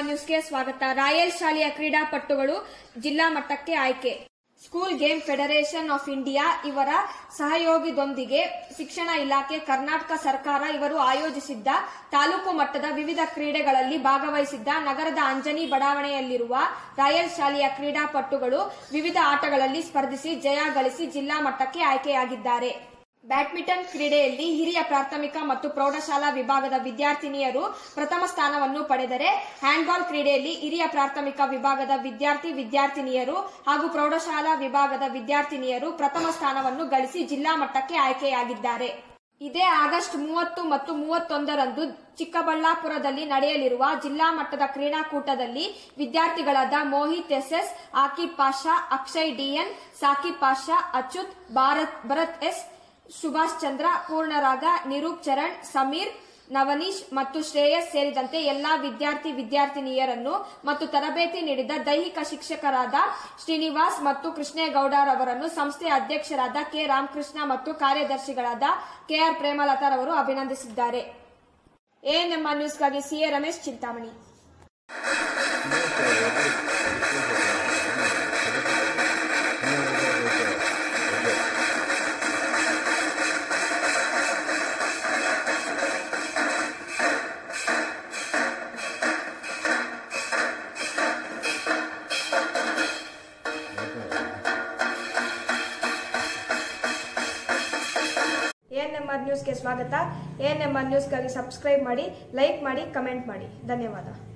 NMR ನ್ಯೂಸ್ಗೆ ಸ್ವಾಗತ royal ಶಾಲೆಯ ಕ್ರೀಡಾಪಟುಗಳು ಜಿಲ್ಲಾ ಮಟ್ಟಕ್ಕೆ ಆಯ್ಕೆ school game federation of India ಇವರ ಸಹಯೋಗದೊಂದಿಗೆ ಶಿಕ್ಷಣ ಇಲಾಖೆ ಕರ್ನಾಟಕ ಸರ್ಕಾರ ಇವರು ಆಯೋಜಿಸಿದ್ದ ತಾಲೂಕು ಮಟ್ಟದ ವಿವಿಧ ಕ್ರೀಡೆಗಳಲ್ಲಿ ಭಾಗವಹಿಸಿದ್ದ ನಗರದ ಅಂಜನಿ ಬಡಾವಣೆಯಲ್ಲಿರುವ ರಾಯಲ್ ಶಾಲೆಯ ಕ್ರೀಡಾಪಟುಗಳು ವಿವಿಧ ಆಟಗಳಲ್ಲಿ ಸ್ಪರ್ಧಿಸಿ ಜಯ ಗಳಿಸಿ ಜಿಲ್ಲಾ ಮಟ್ಟಕ್ಕೆ ಆಯ್ಕೆಯಾಗಿದ್ದಾರೆ ಬ್ಯಾಡ್ಮಿಂಟನ್ ಕ್ರೀಡೆಯಲ್ಲಿ ಹಿರಿಯ ಪ್ರಾಥಮಿಕ ಮತ್ತು ಪ್ರೌಢಶಾಲಾ ವಿಭಾಗದ ವಿದ್ಯಾರ್ಥಿನಿಯರು ಪ್ರಥಮ ಸ್ಥಾನವನ್ನು ಪಡೆದರೆ ಹ್ಯಾಂಡ್ಬಾಲ್ ಕ್ರೀಡೆಯಲ್ಲಿ ಹಿರಿಯ ಪ್ರಾಥಮಿಕ ವಿಭಾಗದ ವಿದ್ಯಾರ್ಥಿ ವಿದ್ಯಾರ್ಥಿನಿಯರು ಹಾಗೂ ಪ್ರೌಢಶಾಲಾ ವಿಭಾಗದ ವಿದ್ಯಾರ್ಥಿನಿಯರು ಪ್ರಥಮ ಸ್ಥಾನವನ್ನು ಗಳಿಸಿ ಜಿಲ್ಲಾ ಮಟ್ಟಕ್ಕೆ ಆಯ್ಕೆಯಾಗಿದ್ದಾರೆ ಇದೇ ಆಗಸ್ಟ್ ಮೂವತ್ತು ಮತ್ತು ಮೂವತ್ತೊಂದರಂದು ಚಿಕ್ಕಬಳ್ಳಾಪುರದಲ್ಲಿ ನಡೆಯಲಿರುವ ಜಿಲ್ಲಾ ಮಟ್ಟದ ಕ್ರೀಡಾಕೂಟದಲ್ಲಿ ವಿದ್ಯಾರ್ಥಿಗಳಾದ Mohit SS Aqib Pasha Akshay DN Saqib Pasha Achyut Bharat Bharat S Subhash Chandra Purnaraga Nirup Charan Sameer Navaneesh ಮತ್ತು ಶ್ರೇಯಸ್ ಸೇರಿದಂತೆ ಎಲ್ಲಾ ವಿದ್ಯಾರ್ಥಿ ವಿದ್ಯಾರ್ಥಿನಿಯರನ್ನು ಮತ್ತು ತರಬೇತಿ ನೀಡಿದ ದೈಹಿಕ ಶಿಕ್ಷಕರಾದ ಶ್ರೀನಿವಾಸ್ ಮತ್ತು ಕೃಷ್ಣೇಗೌಡರವರನ್ನು ಸಂಸ್ಥೆಯ ಅಧ್ಯಕ್ಷರಾದ ಕೆ ರಾಮಕೃಷ್ಣ ಮತ್ತು ಕಾರ್ಯದರ್ಶಿಗಳಾದ ಕೆಆರ್ ಪ್ರೇಮಲತಾರವರು ಅಭಿನಂದಿಸಿದ್ದಾರೆ ಎಎನ್ಎಂಆರ್ ನ್ಯೂಸ್ಗಾಗಿ ಸಿಎ ರಮೇಶ್ ಚಿಂತಾಮಣಿ ಎಎನ್ಎಂಆರ್ ನ್ಯೂಸ್ಗೆ ಸ್ವಾಗತ ಎಎನ್ಎಂಆರ್ ನ್ಯೂಸ್ಗಾಗಿ ಸಬ್ಸ್ಕ್ರೈಬ್ ಮಾಡಿ ಲೈಕ್ ಮಾಡಿ ಕಮೆಂಟ್ ಮಾಡಿ ಧನ್ಯವಾದ